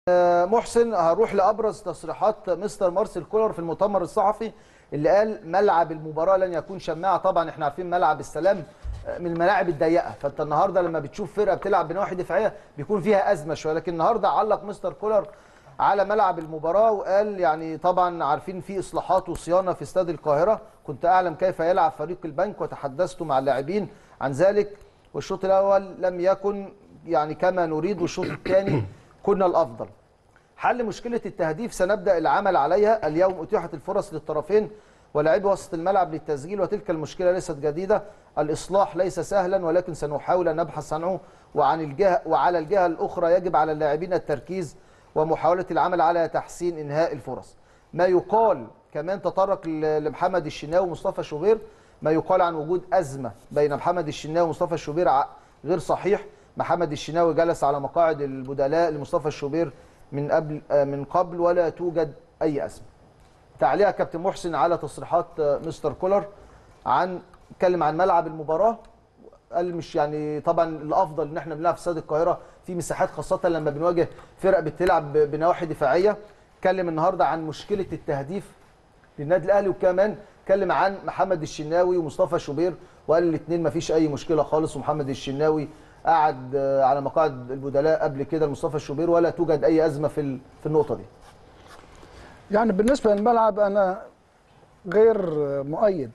محسن هروح لابرز تصريحات مستر مارسيل كولر في المؤتمر الصحفي اللي قال ملعب المباراه لن يكون شماعه طبعا احنا عارفين ملعب السلام من الملاعب الضيقه فانت النهارده لما بتشوف فرقه بتلعب بنواحي دفاعيه بيكون فيها ازمه شويه لكن النهارده علق مستر كولر على ملعب المباراه وقال يعني طبعا عارفين في اصلاحات وصيانه في استاد القاهره كنت اعلم كيف يلعب فريق البنك وتحدثت مع اللاعبين عن ذلك والشوط الاول لم يكن يعني كما نريد والشوط الثاني كنا الافضل حل مشكلة التهديف سنبدأ العمل عليها اليوم أتيحت الفرص للطرفين ولاعبي وسط الملعب للتسجيل وتلك المشكلة ليست جديدة الإصلاح ليس سهلا ولكن سنحاول أن نبحث عنه وعن الجهة وعلى الجهة الأخرى يجب على اللاعبين التركيز ومحاولة العمل على تحسين إنهاء الفرص ما يقال كمان تطرق لمحمد الشناوي ومصطفى شوبير ما يقال عن وجود أزمة بين محمد الشناوي ومصطفى شوبير غير صحيح محمد الشناوي جلس على مقاعد البدلاء لمصطفى الشوبير من قبل من قبل ولا توجد اي ازمه. تعليق كابتن محسن على تصريحات مستر كولر عن اتكلم عن ملعب المباراه قال مش يعني طبعا الافضل ان احنا بنلعب في استاد القاهره في مساحات خاصه لما بنواجه فرق بتلعب بنواحي دفاعيه. اتكلم النهارده عن مشكله التهديف للنادي الاهلي وكمان اتكلم عن محمد الشناوي ومصطفى شوبير وقال الاثنين ما فيش اي مشكله خالص ومحمد الشناوي قعد على مقاعد البدلاء قبل كده لمصطفى الشوبير ولا توجد اي ازمه في في النقطه دي يعني بالنسبه للملعب انا غير مؤيد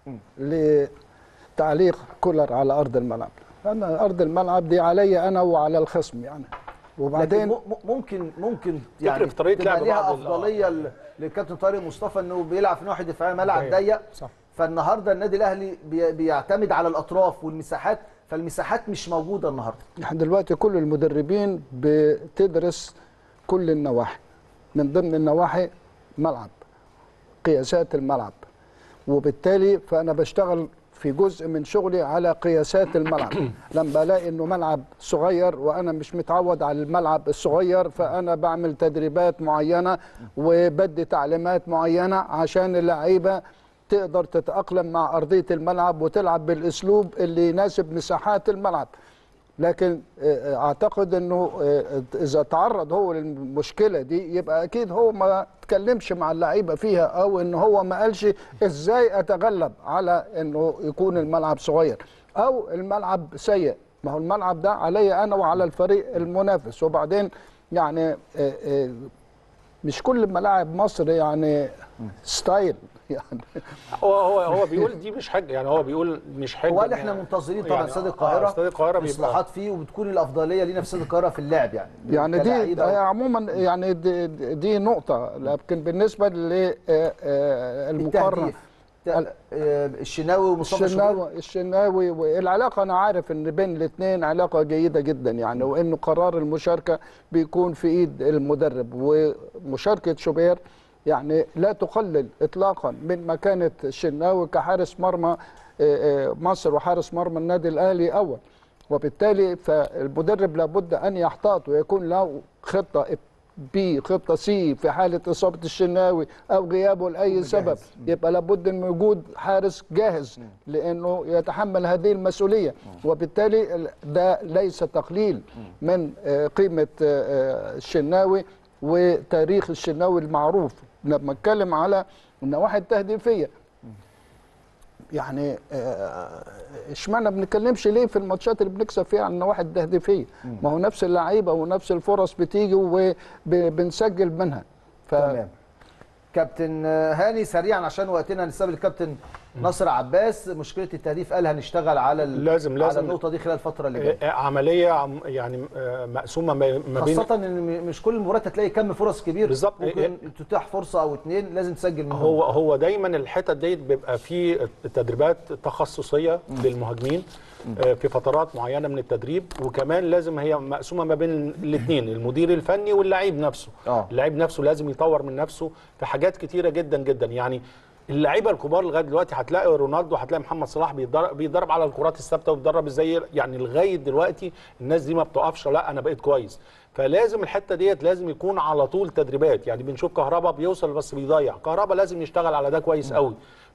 لتعليق كولر على ارض الملعب انا ارض الملعب دي علي انا وعلى الخصم يعني وبعدين ممكن ممكن يعني في طريقه تبقى ليها افضليه للكابتن طارق مصطفى انه بيلعب في ناحيه دفاعيه ملعب ضيق صح فالنهارده النادي الاهلي بيعتمد على الاطراف والمساحات فالمساحات مش موجوده النهارده احنا دلوقتي كل المدربين بتدرس كل النواحي من ضمن النواحي ملعب قياسات الملعب وبالتالي فانا بشتغل في جزء من شغلي على قياسات الملعب لما بلاقي انه ملعب صغير وانا مش متعود على الملعب الصغير فانا بعمل تدريبات معينه وبدي تعليمات معينه عشان اللعيبه تقدر تتأقلم مع أرضية الملعب وتلعب بالأسلوب اللي يناسب مساحات الملعب لكن أعتقد أنه إذا تعرض هو للمشكلة دي يبقى أكيد هو ما تكلمش مع اللعيبة فيها أو أنه هو ما قالش إزاي أتغلب على أنه يكون الملعب صغير أو الملعب سيء ما هو الملعب ده علي أنا وعلى الفريق المنافس وبعدين يعني مش كل ملاعب مصر يعني ستايل يعني هو هو هو بيقول دي مش حاجه يعني هو بيقول مش حاجه هو قال احنا منتظرين طبعا يعني استاد القاهره استاد القاهره اصلاحات فيه وبتكون الافضليه لينا في استاد القاهره في اللعب يعني يعني دي عموما يعني دي, دي نقطه لكن بالنسبه للمقارنه الشناوي ومصطفى الشناوي الشناوي والعلاقه انا عارف ان بين الاثنين علاقه جيده جدا يعني وانه قرار المشاركه بيكون في ايد المدرب ومشاركه شوبير يعني لا تقلل اطلاقا من مكانه الشناوي كحارس مرمى مصر وحارس مرمى النادي الاهلي اول وبالتالي فالمدرب لابد ان يحتاط ويكون له خطه بي خطه سي في حاله اصابه الشناوي او غيابه لاي سبب يبقى لابد من وجود حارس جاهز لانه يتحمل هذه المسؤوليه وبالتالي ده ليس تقليل من قيمه الشناوي وتاريخ الشناوي المعروف لما اتكلم على النواحي التهديفيه يعني اشمعنى ما بنتكلمش ليه في الماتشات اللي بنكسب فيها عن النواحي التهديفيه ما هو نفس اللعيبه ونفس الفرص بتيجي وبنسجل منها ف... تمام كابتن هاني سريعا عشان وقتنا نستقبل الكابتن ناصر عباس مشكله التهديف قال هنشتغل على لازم لازم على النقطه دي خلال الفتره اللي جايه عمليه يعني مقسومه ما بين خاصه ان مش كل المباريات هتلاقي كم فرص كبير بالظبط ممكن تتاح فرصه او اتنين لازم تسجل منهم هو هو دايما الحتت ديت بيبقى في تدريبات تخصصيه للمهاجمين في فترات معينه من التدريب وكمان لازم هي مقسومه ما بين الاثنين المدير الفني واللعيب نفسه أوه. اللعيب نفسه لازم يطور من نفسه في حاجات كتيره جدا جدا يعني اللعيبه الكبار لغايه دلوقتي هتلاقي رونالدو هتلاقي محمد صلاح بيتدرب, بيتدرب على الكرات الثابته وبيتدرب ازاي يعني لغايه دلوقتي الناس دي ما بتقفش لا انا بقيت كويس فلازم الحته ديت لازم يكون على طول تدريبات يعني بنشوف كهربا بيوصل بس بيضيع كهربا لازم يشتغل على ده كويس قوي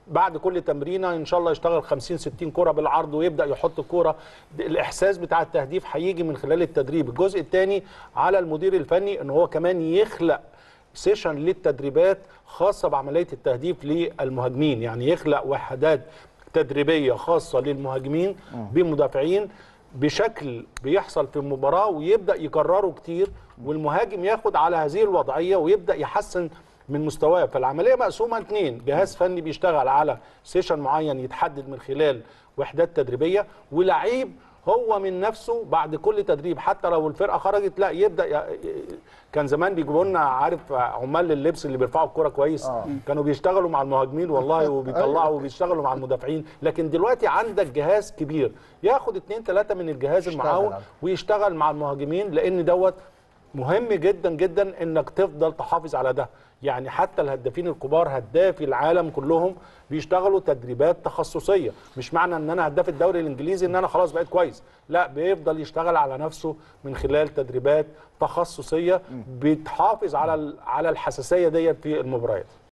بعد كل تمرينه ان شاء الله يشتغل 50 60 كره بالعرض ويبدا يحط الكره الاحساس بتاع التهديف هيجي من خلال التدريب الجزء الثاني على المدير الفني ان هو كمان يخلق سيشن للتدريبات خاصه بعمليه التهديف للمهاجمين يعني يخلق وحدات تدريبيه خاصه للمهاجمين بمدافعين بشكل بيحصل في المباراه ويبدا يكرره كتير والمهاجم ياخد على هذه الوضعيه ويبدا يحسن من مستواه فالعمليه مقسومه اتنين جهاز فني بيشتغل على سيشن معين يتحدد من خلال وحدات تدريبيه ولعيب هو من نفسه بعد كل تدريب حتى لو الفرقه خرجت لا يبدا ي... كان زمان بيجيبوا لنا عارف عمال اللبس اللي بيرفعوا الكوره كويس آه. كانوا بيشتغلوا مع المهاجمين والله وبيطلعوا وبيشتغلوا مع المدافعين لكن دلوقتي عندك جهاز كبير ياخد اتنين تلاته من الجهاز يشتغل المعاون عليه. ويشتغل مع المهاجمين لان دوت مهم جدا جدا انك تفضل تحافظ على ده يعني حتى الهدافين الكبار هدافي العالم كلهم بيشتغلوا تدريبات تخصصيه مش معنى ان انا هداف الدوري الانجليزي ان انا خلاص بقيت كويس لا بيفضل يشتغل على نفسه من خلال تدريبات تخصصيه بتحافظ على ال- على الحساسيه ديت في المباريات